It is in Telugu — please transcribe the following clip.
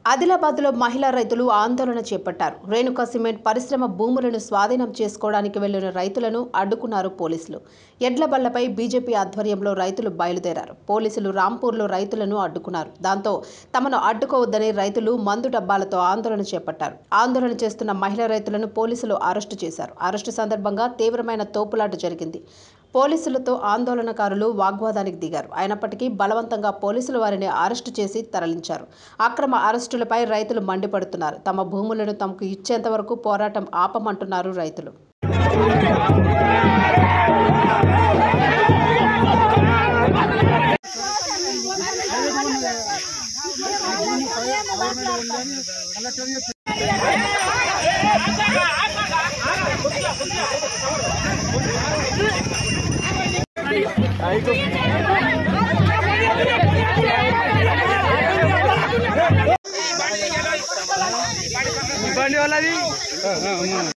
ఆదిలాబాద్లో మహిళా రైతులు ఆందోళన చేపట్టారు రేణుకా సిమెంట్ పరిశ్రమ భూములను స్వాధీనం చేసుకోవడానికి వెళ్లిన రైతులను అడ్డుకున్నారు పోలీసులు ఎడ్ల బళ్లపై బీజేపీ ఆధ్వర్యంలో రైతులు బయలుదేరారు పోలీసులు రాంపూర్లో రైతులను అడ్డుకున్నారు దాంతో తమను అడ్డుకోవద్దని రైతులు మందు డబ్బాలతో ఆందోళన చేపట్టారు ఆందోళన చేస్తున్న మహిళా రైతులను పోలీసులు అరెస్టు చేశారు అరెస్టు సందర్భంగా తీవ్రమైన తోపులాట జరిగింది పోలీసులతో ఆందోళనకారులు వాగ్వాదానికి దిగారు అయినప్పటికీ బలవంతంగా పోలీసులు వారిని అరెస్టు చేసి తరలించారు అక్రమ అరెస్టులపై రైతులు మండిపడుతున్నారు తమ భూములను తమకు ఇచ్చేంత వరకు పోరాటం ఆపమంటున్నారు రైతులు బండి వాళ్ళది